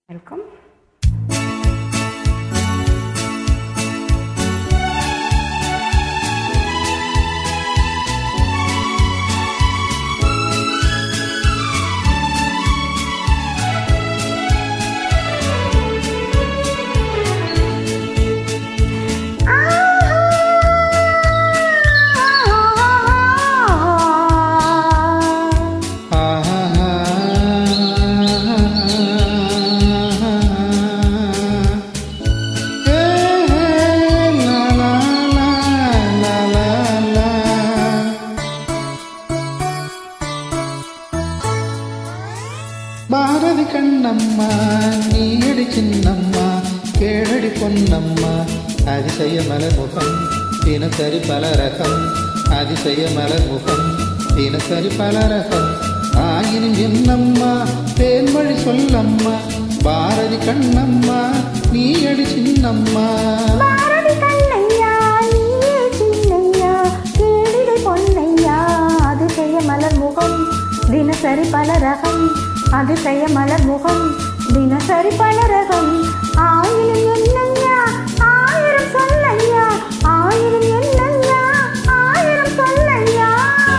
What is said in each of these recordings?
welcome Bharathi Kannamma நீயடி சின்னம்மா கேளடி பொன்னம்மா அதிசய மலர்முகம் தினசரி பல ரகம் அதிசய மலர்முகம் தினசரி பல ரகம் ஆயினும் என்னம்மா தேன்மொழி சொல்லம்மா பாரதி கண்ணம்மா நீயடி சின்னம்மா பாரதி கண்ணையா நீயே சின்னையா கேளிடை பொன்னையா அதிசய மலர் முகம் தினசரி பல ரகம் அதிசய மலர் முகம் தினசரி பல ரகம் ஆயிரம் என்னையா ஆயிரம் சொல்லையா ஆயிரம் என்னையா ஆயிரம் சொல்லையா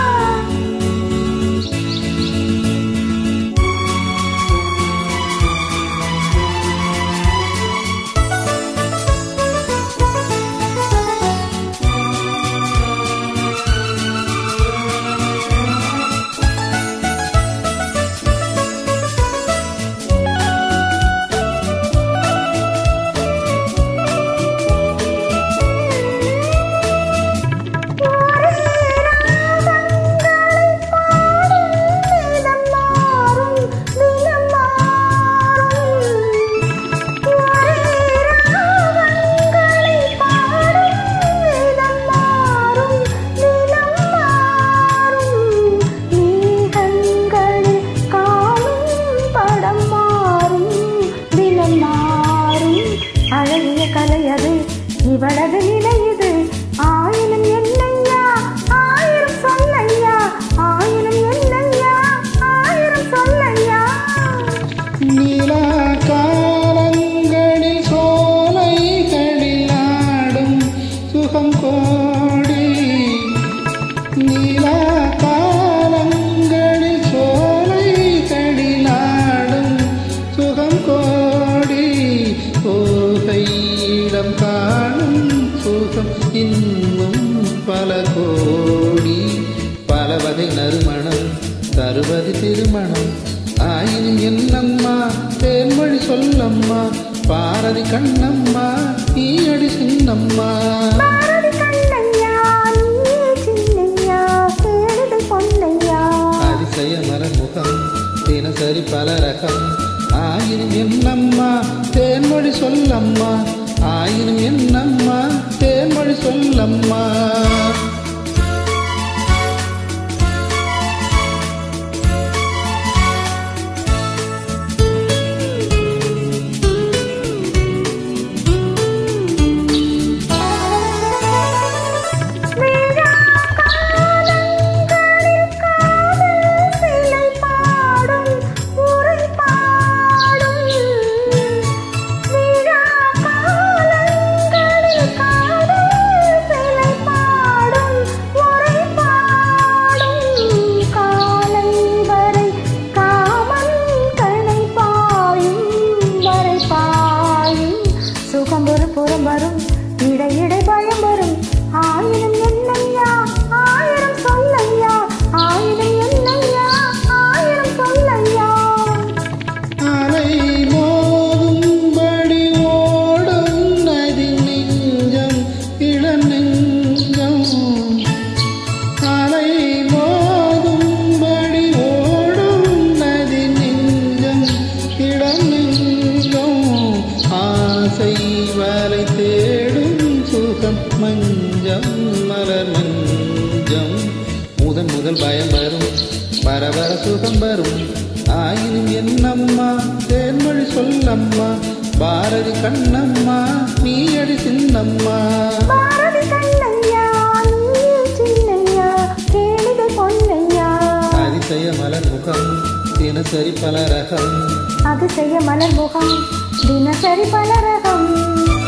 அழகிய கலை அது இவளது நிலை இது ஆயிரம் என்னையா ஆயிரம் சொல்லையா ஆயிரம் என்னையா ஆயிரம் சொல்லையா நீலா காலங்களில் சோலைகளில் ஆடும் சுகம் கோடி நீலா காலங்களில் சோலைகளில் ஆடும் சுகம் கோடி கோகையிடம் காணும் சுகம் இன்னும் பல கோடி பல வகை நறுமணம் தருவது திருமணம் ஆயினும் என்னம்மா தேன்மொழி சொல்லம்மா பாரதி கண்ணம்மா நீயடி சின்னம்மா பாரதி கண்ணையா நீயே சின்னையா கேளிடை பொன்னையா அதிசய மலர்முகம் தினசரி பல ரகம் ஆயினும் என்னம்மா தேன்மொழி சொல்லம்மா ஆயினும் என்னம்மா தேன்மொழி சொல்லம்மா விழா காலங்களில் காதல் சிலை பாடும் உரை பாடும் விழா காலங்களில் காதல் சிலை பாடும் உரை பாடும் காலை வரை காமன் கணை பாயும் வரை பாயும் சுகம் ஒரு புறம் வரும் இடை இடை பயம் வரும் ஆயிரம் என்னையா ஆயிரம் சொல்லையா ஆயிரம் என்னையா ஆயிரம் சொல்லையா அலை மோதும்படி ஓடும் நதி நெஞ்சம் இளம் நெஞ்சம் அலை மோதும்படி ஓடும் நதி நெஞ்சம் இளம் நெஞ்சம் ஆசை வலை தேடும் சுகம் மஞ்சம் மலர் மஞ்சம் முதன் முதல் பயம் வரும் வர வர சுகம் வரும் ஆயினும் என்னம்மா தேன்மொழி சொல்லம்மா பாரதி கண்ணம்மா நீயடி சின்னம்மா பாரதி கண்ணையா நீயே சின்னையா கேளிகை பொன்னையா அதிசய மலர் முகம் தினசரி பல ரகம் அதிசய மலர் முகம் தினசரி பலரகம்